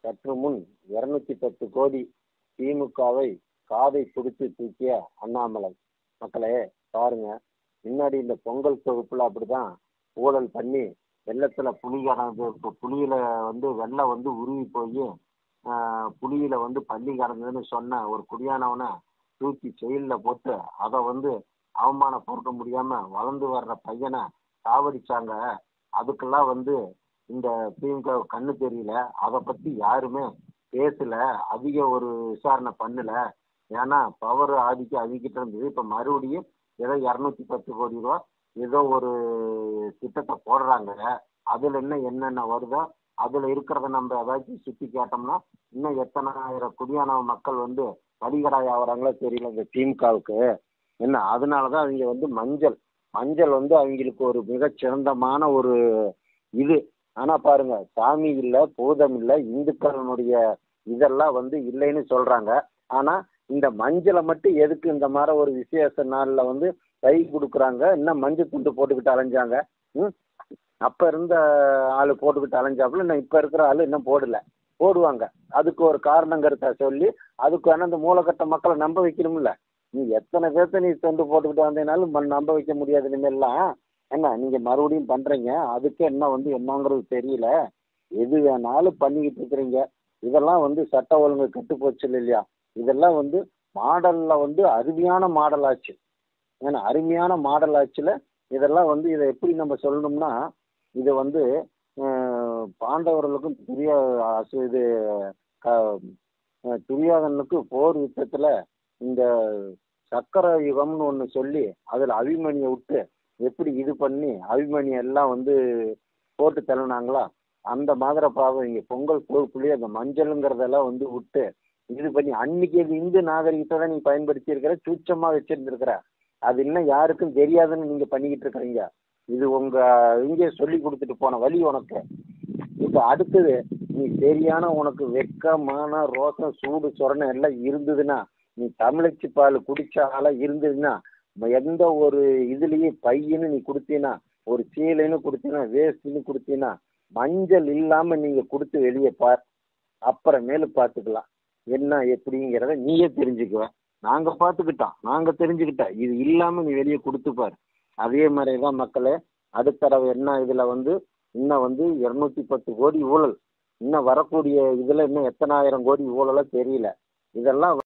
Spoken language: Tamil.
சற்று முன் இருநூத்தி பத்து கோடி திமுகவை காதை பிடிச்சு தூக்கிய அண்ணாமலை மக்களே பாருங்க முன்னாடி இந்த பொங்கல் தொகுப்புல அப்படிதான் ஊழல் பண்ணி வெள்ளத்துல புளி கறந்து இப்போ புளியில வந்து வெள்ளம் வந்து உருகி போய் புளியில வந்து பள்ளி கறந்ததுன்னு சொன்ன ஒரு குடியானவனை தூக்கி செயலில் போட்டு அதை வந்து அவமானப்படுத்த முடியாம வளர்ந்து வர்ற பையனை சாவடிச்சாங்க அதுக்கெல்லாம் வந்து இந்த திமுக கண்ணு தெரியல அதை பத்தி யாருமே பேசல அதிக ஒரு விசாரணை பண்ணல ஏன்னா பவர் ஆதிக்கம் அதிகிட்டு இருந்தது இப்போ மறுபடியும் ஏதோ இரநூத்தி பத்து கோடி ரூபா ஏதோ ஒரு திட்டத்தை போடுறாங்க அதில் என்ன என்னென்ன வருதோ அதில் இருக்கிறத நம்ம ஏதாச்சும் சுற்றி கேட்டோம்னா இன்னும் எத்தனை ஆயிரம் குடியான மக்கள் வந்து வழிகடாய் ஆகுறாங்களோ தெரியல இந்த திமுகவுக்கு என்ன அதனால தான் அவங்க வந்து மஞ்சள் மஞ்சள் வந்து அவங்களுக்கு ஒரு மிகச்சிறந்தமான ஒரு இது ஆனால் பாருங்க சாமி இல்லை பூதம் இல்லை இந்துக்களினுடைய இதெல்லாம் வந்து இல்லைன்னு சொல்கிறாங்க ஆனால் இந்த மஞ்சளை மட்டும் எதுக்கு இந்த மாதிரி ஒரு விசேஷ நாளில் வந்து கை கொடுக்குறாங்க இன்னும் மஞ்சள் துண்டு போட்டுக்கிட்டு அலைஞ்சாங்க ம் அப்போ இருந்த ஆள் போட்டுக்கிட்டு அலைஞ்சாப்புல இன்னும் இப்போ இருக்கிற ஆள் இன்னும் போடல போடுவாங்க அதுக்கு ஒரு காரணங்கிறத சொல்லி அதுக்கு வேணா இந்த மூலக்கட்ட மக்களை நம்ப வைக்கணும்ல நீ எத்தனை பேர்த்த நீ தொண்டு போட்டுக்கிட்டு வந்தீங்கனாலும் ம- நம்ப வைக்க முடியாது இனிமேல்லாம் என்ன நீங்கள் மறுபடியும் பண்ணுறீங்க அதுக்கு என்ன வந்து என்னங்கிறது தெரியல எது வேணாலும் பண்ணிக்கிட்டு இருக்கிறீங்க இதெல்லாம் வந்து சட்ட ஒழுங்கு கெட்டு போச்சு இல்லையா இதெல்லாம் வந்து மாடலில் வந்து அருமையான மாடல் ஆச்சு ஏன்னா அருமையான மாடல் ஆச்சுல இதெல்லாம் வந்து இதை எப்படி நம்ம சொல்லணும்னா இது வந்து அஹ், பாண்டவர்களுக்கும் துரிய அசு இது க- அஹ், துரியோதனனுக்கு போர் யுத்தத்தில் இந்த சக்கர யுகம்னு ஒன்று சொல்லி அதில் அபிமன்யை விட்டு எப்படி இது பண்ணி அபிமன்யை எல்லாம் வந்து போட்டு தள்ளினாங்களா அந்த மாதிரி பாவம் இங்கே பொங்கல் கோவிலுக்குள்ளேயே அந்த மஞ்சளுங்கிறதெல்லாம் வந்து விட்டு இது பண்ணி அன்னைக்கு இது இந்து நாகரிகத்தை தான் நீ பயன்படுத்தி இருக்கிற சூட்சமாக வச்சிருந்துருக்கிற அது இன்னும் யாருக்கும் தெரியாதுன்னு நீங்கள் பண்ணிக்கிட்டு இருக்கிறீங்க இது உங்கள் இங்கே சொல்லி கொடுத்துட்டு போன வழி உனக்கு இப்போ அடுத்தது நீ சரியான உனக்கு வெக்கமான ரோசம் சூடு சொரணை எல்லாம் இருந்ததுன்னா நீ தமிழச்சி பால் குடிச்ச ஆளாக இருந்ததுன்னா ம- எந்த ஒரு இதுலேயும் பையன்னு நீ கொடுத்தீன்னா ஒரு சீலைன்னு கொடுத்தீங்கன்னா வேஸ்ட்டுன்னு கொடுத்தீங்கன்னா மஞ்சள் இல்லாமல் நீங்கள் கொடுத்து வெளியே பார் அப்புறமேலு பார்த்துக்கலாம் என்ன எப்படிங்கிறத நீயே தெரிஞ்சுக்குவ நாங்கள் பார்த்துக்கிட்டோம் நாங்கள் தெரிஞ்சுக்கிட்டோம் இது இல்லாமல் நீ வெளியே கொடுத்து பார் அதே மாதிரி தான் மக்களே அடுத்த தடவை என்ன இதில் வந்து இன்னும் வந்து இரநூத்தி பத்து கோடி ஊழல் இன்னும் வரக்கூடிய இதில் இன்னும் எத்தனாயிரம் கோடி ஊழலோ தெரியல இதெல்லாம்